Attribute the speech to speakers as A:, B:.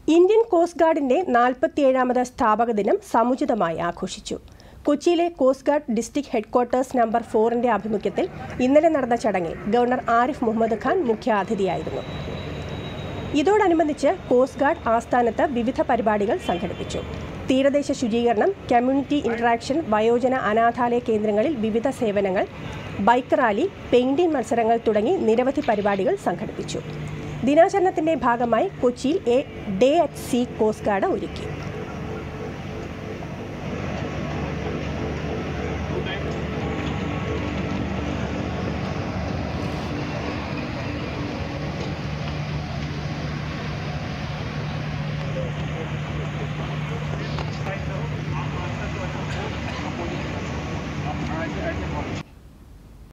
A: Indian coast ഗാർഡിന്റെ നാൽപ്പത്തിയേഴാമത് സ്ഥാപക ദിനം സമുചിതമായി ആഘോഷിച്ചു കൊച്ചിയിലെ coast guard district headquarters number ഫോറിന്റെ ആഭിമുഖ്യത്തിൽ ഇന്നലെ നടന്ന ചടങ്ങിൽ ഗവർണർ ആരിഫ് മുഹമ്മദ് ഖാൻ മുഖ്യാതിഥിയായിരുന്നു ഇതോടനുബന്ധിച്ച് കോസ്റ്റ് ഗാർഡ് ആസ്ഥാനത്ത് വിവിധ പരിപാടികൾ സംഘടിപ്പിച്ചു തീരദേശ ശുചീകരണം കമ്മ്യൂണിറ്റി ഇന്ററാക്ഷൻ വയോജന അനാഥാലയ കേന്ദ്രങ്ങളിൽ വിവിധ സേവനങ്ങൾ ബൈക്ക് റാലി പെയിന്റിംഗ് മത്സരങ്ങൾ തുടങ്ങി നിരവധി പരിപാടികൾ സംഘടിപ്പിച്ചു ദിനാചരണത്തിന്റെ ഭാഗമായി കൊച്ചിയിൽ a day at sea coast guard ഒരുക്കി